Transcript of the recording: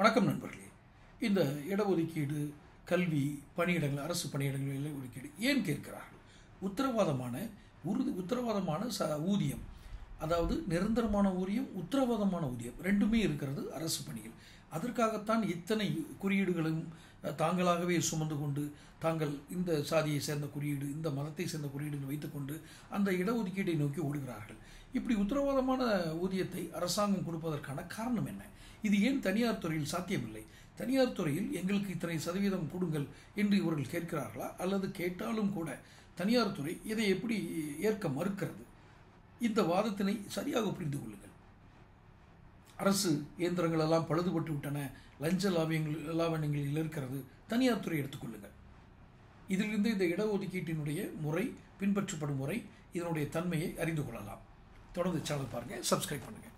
வணக்கம் நண்பர்களே இந்த இடஒதுக்கீடு கல்வி பணியிடங்கள் அரசு பணியிடங்களில் ஒதுக்கீடு ஏன் கேட்கிறார்கள் உத்தரவாதமான உறுதி உத்தரவாதமான ச ஊதியம் அதாவது நிரந்தரமான ஊதியம் உத்தரவாதமான ஊதியம் ரெண்டுமே இருக்கிறது அரசு பணியில் அதற்காகத்தான் இத்தனை குறியீடுகளும் அஹ், தாங்களாகவே சுமந்து கொண்டு தாங்கள் இந்த சாதியை சேர்ந்த குறியீடு இந்த மதத்தை சேர்ந்த குறியீடுகள் வைத்துக்கொண்டு அந்த இடஒதுக்கீட்டை நோக்கி ஓடுகிறார்கள் இப்படி உத்தரவாதமான ஊதியத்தை அரசாங்கம் கொடுப்பதற்கான காரணம் என்ன இது ஏன் தனியார் துறையில் சாத்தியமில்லை தனியார் துறையில் எங்களுக்கு இத்தனை சதவீதம் கொடுங்கள் என்று இவர்கள் கேட்கிறார்களா அல்லது கேட்டாலும் கூட தனியார் துறை இதை எப்படி ஏற்க மறுக்கிறது இந்த வாதத்தினை சரியாக புரிந்து கொள்ளுங்கள் அரசு இயந்திரங்கள் எல்லாம் பழுதுபட்டு விட்டன லஞ்ச லாபியங்கள் லாவண்யங்களில் இருக்கிறது தனியார் துறை எடுத்துக்கொள்ளுங்கள் இதிலிருந்து இந்த இடஒதுக்கீட்டினுடைய முறை பின்பற்றப்படும் முறை இதனுடைய தன்மையை அறிந்து கொள்ளலாம் தொடர்ந்து சேனல் பாருங்கள் சப்ஸ்கிரைப் பண்ணுங்கள்